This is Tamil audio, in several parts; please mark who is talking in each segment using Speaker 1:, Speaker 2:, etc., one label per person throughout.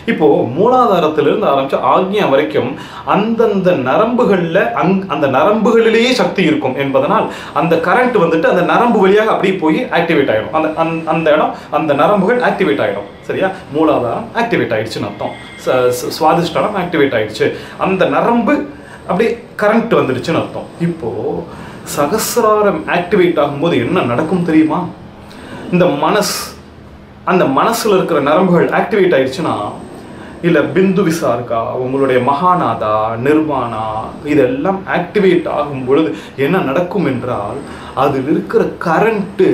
Speaker 1: இப்போ மூலாதாரத்திலிருந்து ஆரம்பிச்சு ஆக்ஞா வரைக்கும் அந்தந்த நரம்புகள்ல அங் அந்த நரம்புகளிலேயே சக்தி இருக்கும் என்பதனால் அந்த கரண்ட் வந்துட்டு அந்த நரம்பு வழியாக அப்படியே போய் ஆக்டிவேட் ஆயிடும் அந்த அந்த- அந்த இடம் அந்த நரம்புகள் ஆக்டிவேட் ஆயிடும் சரியா மூலாதாரம் ஆக்டிவேட் ஆயிடுச்சுன்னு அர்த்தம் ச- ச- சுவாதிஷ்டானம் ஆக்டிவேட் ஆயிடுச்சு அந்த நரம்பு அப்படியே கரண்ட் வந்துடுச்சுன்னு அர்த்தம் இப்போ சகசிராரம் ஆக்டிவேட் ஆகும்போது என்ன நடக்கும் தெரியுமா இந்த மனஸ் அந்த மனசுல இருக்கிற நரம்புகள் ஆக்டிவேட் ஆயிடுச்சுன்னா இல்ல பிந்து விசார்கா உங்களுடைய மகாநாதா நிர்வாணா இதெல்லாம் ஆக்டிவேட் ஆகும் பொழுது என்ன நடக்கும் என்றால் அதில் இருக்கிற கரண்ட்டு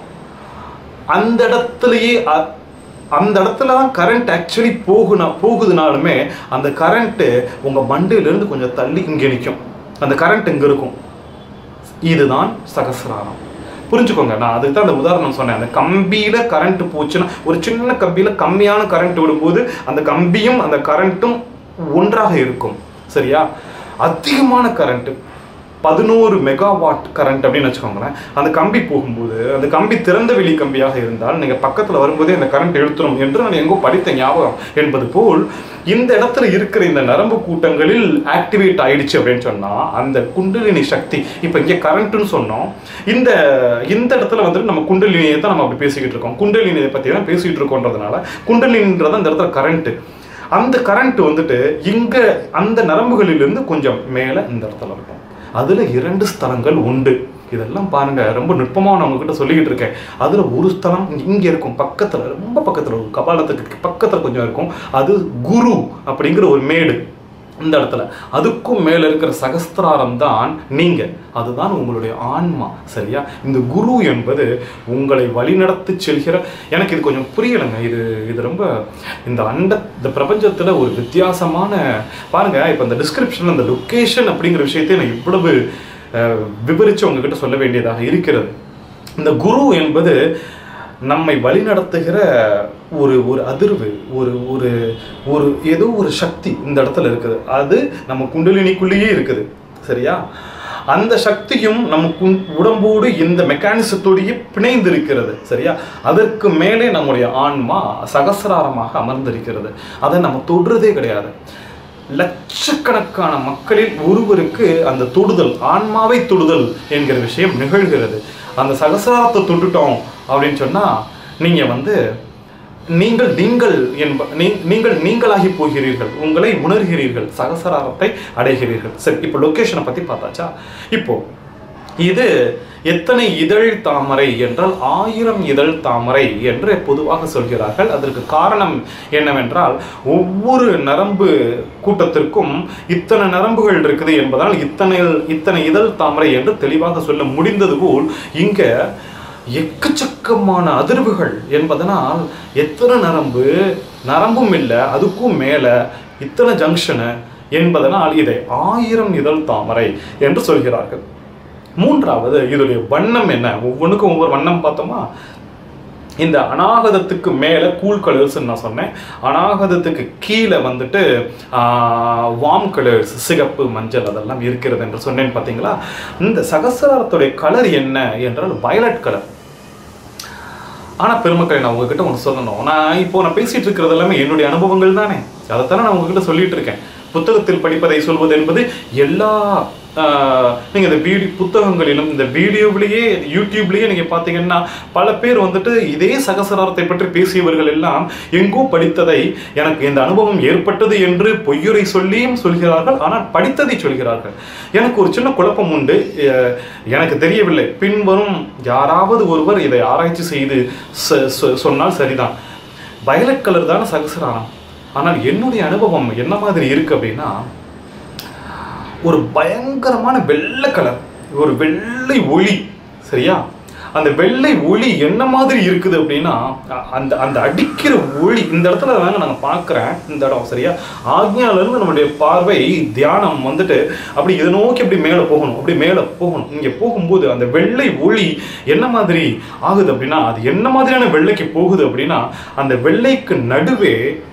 Speaker 1: அந்த இடத்துலயே அ- அந்த இடத்துல தான் கரண்ட் ஆக்சுவலி போகுனா போகுதுனாலுமே அந்த கரண்ட்டு உங்க மண்டையிலிருந்து கொஞ்சம் தள்ளி இங்கே நிற்கும் அந்த கரண்ட் இங்க இருக்கும் இதுதான் சகசிராரம் புரிஞ்சுக்கோங்க நான் அதுக்கு தான் அந்த உதாரணம் சொன்னேன் அந்த கம்பியில கரண்ட் போச்சுன்னா ஒரு சின்ன கம்பியில கம்மியான கரண்ட் விடும்போது அந்த கம்பியும் அந்த கரண்ட்டும் ஒன்றாக இருக்கும் சரியா அதிகமான கரண்ட் பதினோரு மெகாவாட் கரண்ட் அப்படின்னு வச்சுக்கோங்களேன் அந்த கம்பி போகும்போது அந்த கம்பி திறந்த வெளி கம்பியாக இருந்தால் நீங்கள் பக்கத்தில் வரும்போதே அந்த கரண்ட் இழுத்துரும் என்று நான் எங்கோ படித்த ஞாபகம் என்பது போல் இந்த இடத்துல இருக்கிற இந்த நரம்பு கூட்டங்களில் ஆக்டிவேட் ஆயிடுச்சு அப்படின்னு சொன்னால் அந்த குண்டலினி சக்தி இப்போ இங்கே கரண்ட்டுன்னு சொன்னோம் இந்த இந்த இடத்துல வந்துட்டு நம்ம குண்டலினியை தான் நம்ம அப்படி பேசிக்கிட்டு இருக்கோம் குண்டலினியை பற்றி தான் பேசிக்கிட்டு இருக்கோன்றதுனால குண்டலினின்றது அந்த இடத்துல கரண்ட்டு அந்த கரண்ட் வந்துட்டு இங்க அந்த நரம்புகளிலிருந்து கொஞ்சம் மேலே இந்த இடத்துல இருக்கும் அதுல இரண்டு ஸ்தலங்கள் உண்டு இதெல்லாம் பாருங்க ரொம்ப நுட்பமா நான் உங்ககிட்ட சொல்லிக்கிட்டு இருக்கேன் அதுல ஒரு ஸ்தலம் இங்க இருக்கும் பக்கத்துல ரொம்ப பக்கத்துல ஒரு கபாலத்துக்கு பக்கத்துல கொஞ்சம் இருக்கும் அது குரு அப்படிங்கிற ஒரு மேடு இந்த இடத்துல அதுக்கும் மேல இருக்கிற சகஸ்திராரம் தான் நீங்க அதுதான் உங்களுடைய ஆன்மா சரியா இந்த குரு என்பது உங்களை வழிநடத்தி செல்கிற எனக்கு இது கொஞ்சம் புரியலைங்க இது இது ரொம்ப இந்த அண்ட இந்த பிரபஞ்சத்துல ஒரு வித்தியாசமான பாருங்க இப்போ இந்த டிஸ்கிரிப்ஷன்ல இந்த லொக்கேஷன் அப்படிங்கிற விஷயத்தை நான் இவ்வளவு அஹ், விவரிச்சு உங்ககிட்ட சொல்ல வேண்டியதாக இருக்கிறது இந்த குரு என்பது நம்மை வழிநடத்துகிற ஒரு ஒரு அதிர்வு ஒரு ஒரு ஒரு ஏதோ ஒரு சக்தி இந்த இடத்துல இருக்குது அது நம்ம குண்டலினிக்குள்ளேயே இருக்குது சரியா அந்த சக்தியும் நம்ம குண்- உடம்போடு இந்த மெக்கானிசத்தோடையே பிணைந்து இருக்கிறது சரியா அதற்கு மேலே நம்முடைய ஆன்மா சகசிராரமாக அமர்ந்திருக்கிறது அதை நம்ம தொடுறதே கிடையாது லட்சக்கணக்கான மக்களில் ஒருவருக்கு அந்த தொடுதல் ஆன்மாவை தொடுதல் என்கிற விஷயம் நிகழ்கிறது அந்த சகசிராரத்தை தொட்டுட்டோம் அப்படின்னு சொன்னா நீங்க வந்து நீங்கள் நீங்கள் என்ப நீ- நீங்கள் நீங்களாகி போகிறீர்கள் உங்களை உணர்கிறீர்கள் சகசராரத்தை அடைகிறீர்கள் சரி இப்போ லொகேஷனை பத்தி பார்த்தாச்சா இப்போ இது எத்தனை இதழ் தாமரை என்றால் ஆயிரம் இதழ் தாமரை என்று பொதுவாக சொல்கிறார்கள் அதற்கு காரணம் என்னவென்றால் ஒவ்வொரு நரம்பு கூட்டத்திற்கும் இத்தனை நரம்புகள் இருக்குது என்பதால் இத்தனை இத்தனை இதழ் தாமரை என்று தெளிவாக சொல்ல முடிந்தது போல் இங்க எக்கச்சக்கமான அதிர்வுகள் என்பதனால் எத்தனை நரம்பு நரம்பும் இல்லை அதுக்கும் மேலே இத்தனை ஜங்ஷனு என்பதனால் இதை ஆயிரம் இதழ் தாமரை என்று சொல்கிறார்கள் மூன்றாவது இதோடைய வண்ணம் என்ன ஒவ்வொன்றுக்கும் ஒவ்வொரு வண்ணம் பார்த்தோமா இந்த அநாகதத்துக்கு மேலே கூல் கலர்ஸ்ன்னு நான் சொன்னேன் அநாகதத்துக்கு கீழே வந்துட்டு வாம் கலர்ஸ் சிகப்பு மஞ்சள் அதெல்லாம் இருக்கிறது என்று சொன்னேன் பார்த்தீங்களா இந்த சகசிராரத்துடைய கலர் என்ன என்றால் வயலட் கலர் ஆனால் பெருமக்களை நான் உங்ககிட்ட ஒன்று சொல்லணும் நான் இப்போ நான் பேசிட்டு இருக்கிறது எல்லாமே என்னுடைய அனுபவங்கள் தானே அதைத்தானே நான் உங்ககிட்ட சொல்லிட்டு இருக்கேன் புத்தகத்தில் படிப்பதை சொல்வது என்பது எல்லா நீங்கள் இந்த வீடியோ புத்தகங்களிலும் இந்த வீடியோவிலேயே யூடியூப்லேயே நீங்கள் பார்த்தீங்கன்னா பல பேர் வந்துட்டு இதே சகசராரத்தை பற்றி பேசியவர்கள் எல்லாம் எங்கோ படித்ததை எனக்கு இந்த அனுபவம் ஏற்பட்டது என்று பொய்யுரை சொல்லியும் சொல்கிறார்கள் ஆனால் படித்ததை சொல்கிறார்கள் எனக்கு ஒரு சின்ன குழப்பம் உண்டு அஹ், எனக்கு தெரியவில்லை பின்வரும் யாராவது ஒருவர் இதை ஆராய்ச்சி செய்து சொ- சொ- சொன்னால் சரிதான் வயலட் கலர் தானே சகசராரம் ஆனால் என்னுடைய அனுபவம் என்ன மாதிரி இருக்கு அப்படின்னா ஒரு பயங்கரமான வெள்ளை கலர் ஒரு வெள்ளை ஒளி சரியா அந்த வெள்ளை ஒளி என்ன மாதிரி இருக்குது அப்படின்னா அ- அந்த அந்த அடிக்கிற ஒளி இந்த இடத்துல தாங்க நாங்கள் பார்க்குறேன் இந்த இடம் சரியா ஆக்ஞால இருந்து நம்மளுடைய பார்வை தியானம் வந்துட்டு அப்படி இதை நோக்கி அப்படி மேலே போகணும் அப்படி மேலே போகணும் இங்கே போகும்போது அந்த வெள்ளை ஒளி என்ன மாதிரி ஆகுது அப்படின்னா அது என்ன மாதிரியான வெள்ளைக்கு போகுது அப்படின்னா அந்த வெள்ளைக்கு நடுவே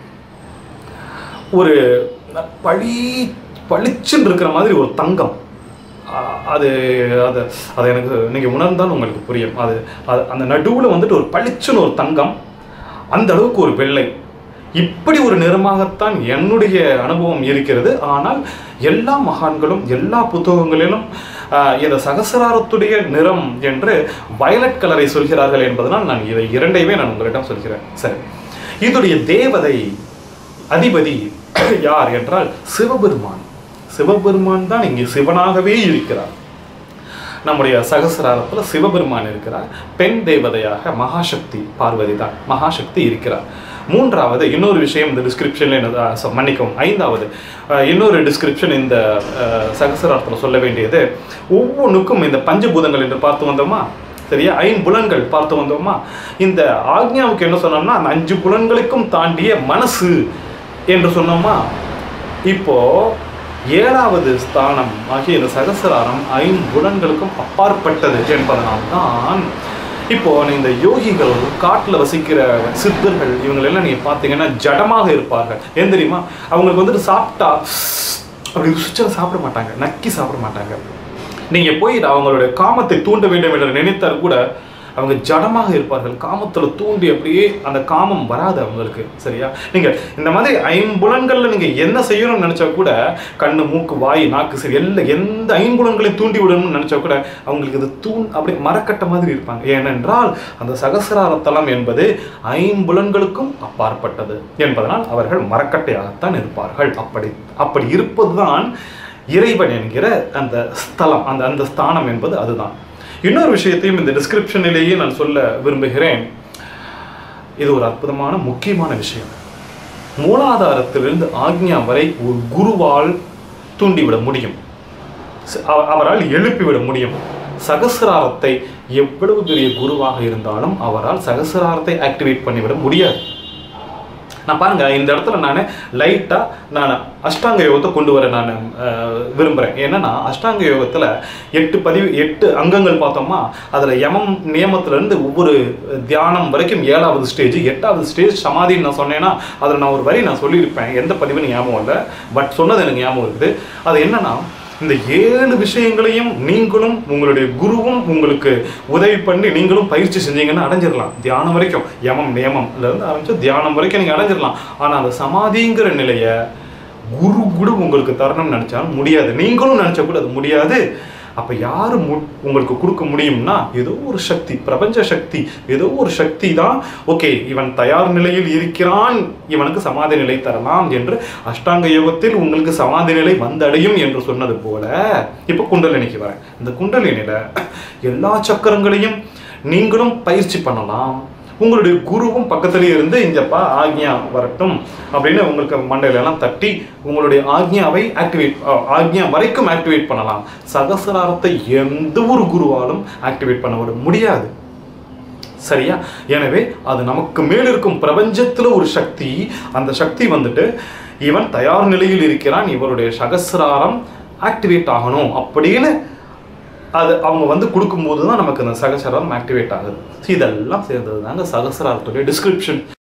Speaker 1: ஒரு பளி பளிச்சுன்னு இருக்கிற மாதிரி ஒரு தங்கம் அ- அது அது அது எனக்கு நீங்கள் உணர்ந்தால் உங்களுக்கு புரியும் அது அது அந்த நடுவில் வந்துட்டு ஒரு பளிச்சுன்னு ஒரு தங்கம் அந்த அளவுக்கு ஒரு வெள்ளை இப்படி ஒரு நிறமாகத்தான் என்னுடைய அனுபவம் இருக்கிறது ஆனால் எல்லா மகான்களும் எல்லா புத்தகங்களிலும் ஆஹ், இந்த சகசிராரத்துடைய நிறம் என்று வயலட் கலரை சொல்கிறார்கள் என்பதனால் நான் இதை இரண்டையுமே நான் உங்களிடம் சொல்கிறேன் சரி இதோடைய தேவதை அதிபதி யார் என்றால் சிவபெருமான் சிவபெருமான் தான் இங்கே சிவனாகவே இருக்கிறார் நம்முடைய சகசிராரத்தில் சிவபெருமான் இருக்கிறார் பெண் தேவதையாக மகாசக்தி பார்வதி தான் மகாசக்தி இருக்கிறார் மூன்றாவது இன்னொரு விஷயம் இந்த டிஸ்கிரிப்ஷனில் என்ன ஆ, so, மன்னிக்கவும் ஐந்தாவது ஆ, இன்னொரு டிஸ்கிரிப்ஷன் இந்த சகசிராரத்தில் சொல்ல வேண்டியது ஒவ்வொன்றுக்கும் இந்த பஞ்சபூதங்கள் என்று பார்த்து வந்தோமா சரியா ஐம்புலன்கள் பார்த்து வந்தோமா இந்த ஆக்ஞாவுக்கு என்ன சொன்னோம்னா அந்த அஞ்சு புலன்களுக்கும் தாண்டிய மனசு என்று சொன்னோமா இப்போ ஏழாவது ஸ்தானம் ஆகிய இந்த சகசிராரம் ஐம்புலன்களுக்கும் அப்பாற்பட்டது என்பதனால் தான் இப்போ இந்த யோகிகள் காட்டில் வசிக்கிற சித்தர்கள் இவங்களெல்லாம் நீங்கள் பார்த்தீங்கன்னா ஜடமாக இருப்பார்கள் ஏன் தெரியுமா அவங்களுக்கு வந்துட்டு சாப்பிட்டா அப்படி ருசிச்சா சாப்பிட மாட்டாங்க நக்கி சாப்பிட மாட்டாங்க நீங்க போய் அவங்களுடைய காமத்தை தூண்ட வேண்டும் என்று நினைத்தால் கூட அவங்க ஜடமாக இருப்பார்கள் காமத்துல தூண்டி அப்படியே அந்த காமம் வராது அவங்களுக்கு சரியா நீங்க இந்த மாதிரி ஐம்புலன்கள்ல நீங்க என்ன செய்யணும்னு நினைச்சா கூட கண்ணு மூக்கு வாய் நாக்கு சரி எல்லா எந்த ஐம்புலன்களையும் தூண்டி விடணும்னு நினைச்சா கூட அவங்களுக்கு இது தூண் அப்படியே மரக்கட்ட மாதிரி இருப்பாங்க ஏனென்றால் அந்த சகசிரார தலம் என்பது ஐம்புலன்களுக்கும் அப்பாற்பட்டது என்பதனால் அவர்கள் மரக்கட்டையாகத்தான் இருப்பார்கள் அப்படி அப்படி இருப்பதுதான் இறைவன் என்கிற அந்த ஸ்தலம் அந்த அந்த ஸ்தானம் என்பது அதுதான் இன்னொரு விஷயத்தையும் இந்த டிஸ்கிரிப்ஷனிலேயே நான் சொல்ல விரும்புகிறேன் இது ஒரு அற்புதமான முக்கியமான விஷயம் மூலாதாரத்திலிருந்து ஆக்ஞா வரை ஒரு குருவால் தூண்டிவிட முடியும் ச- அவ- அவரால் எழுப்பிவிட முடியும் சகசிராரத்தை எவ்வளவு பெரிய குருவாக இருந்தாலும் அவரால் சகசிராரத்தை ஆக்டிவேட் பண்ணிவிட முடியாது நான் பாருங்க இந்த இடத்துல நான் லைட்டா நான் அஷ்டாங்க யோகத்தை கொண்டு வர நான் அஹ், விரும்புறேன் ஏன்னா அஷ்டாங்க யோகத்துல எட்டு பதிவு எட்டு அங்கங்கள் பார்த்தோமா அதுல யமம் நியமத்துல இருந்து ஒவ்வொரு தியானம் வரைக்கும் ஏழாவது ஸ்டேஜ் எட்டாவது ஸ்டேஜ் சமாதின்னு நான் சொன்னேன்னா அதில் நான் ஒரு வரி நான் சொல்லியிருப்பேன் எந்த பதிவுன்னு ஞாபகம் இல்லை பட் சொன்னது எனக்கு ஞாபகம் இருக்குது அது என்னன்னா இந்த ஏழு விஷயங்களையும் நீங்களும் உங்களுடைய குருவும் உங்களுக்கு உதவி பண்ணி நீங்களும் பயிற்சி செஞ்சீங்கன்னா அடைஞ்சிடலாம் தியானம் வரைக்கும் யமம் நியமம்ல இருந்து ஆரம்பிச்சு தியானம் வரைக்கும் நீங்க அடைஞ்சிடலாம் ஆனா அந்த சமாதிங்கிற நிலைய குரு கூட உங்களுக்கு தரணும்னு நினைச்சாலும் முடியாது நீங்களும் நினைச்சா கூட அது முடியாது அப்ப யாரு மு உங்களுக்கு கொடுக்க முடியும்னா ஏதோ ஒரு சக்தி பிரபஞ்ச சக்தி ஏதோ ஒரு சக்தி தான் ஓகே இவன் தயார் நிலையில் இருக்கிறான் இவனுக்கு சமாதி நிலை தரலாம் என்று அஷ்டாங்க யோகத்தில் உங்களுக்கு சமாதி நிலை வந்தடையும் என்று சொன்னது போல இப்போ குண்டலினிக்கு வரேன் இந்த குண்டலினில எல்லா சக்கரங்களையும் நீங்களும் பயிற்சி பண்ணலாம் உங்களுடைய குருவும் பக்கத்திலேயே இருந்து இங்கப்பா ஆக்ஞா வரட்டும் அப்படின்னு உங்களுக்கு மண்டையில எல்லாம் தட்டி உங்களுடைய ஆக்ஞாவை ஆக்டிவேட் ஆக்ஞா வரைக்கும் ஆக்டிவேட் பண்ணலாம் சகசிராரத்தை எந்த ஒரு குருவாலும் ஆக்டிவேட் பண்ண விட முடியாது சரியா எனவே அது நமக்கு மேல் இருக்கும் பிரபஞ்சத்துல ஒரு சக்தி அந்த சக்தி வந்துட்டு இவன் தயார் நிலையில் இருக்கிறான் இவருடைய சகசிராரம் ஆக்டிவேட் ஆகணும் அப்படின்னு அது அவங்க வந்து கொடுக்கும்போது தான் நமக்கு அந்த சகசிராரம் ஆக்டிவேட் ஆகுது So இதெல்லாம் சேர்ந்தது தாங்க சகசிராரத்துடைய டிஸ்கிரிப்ஷன்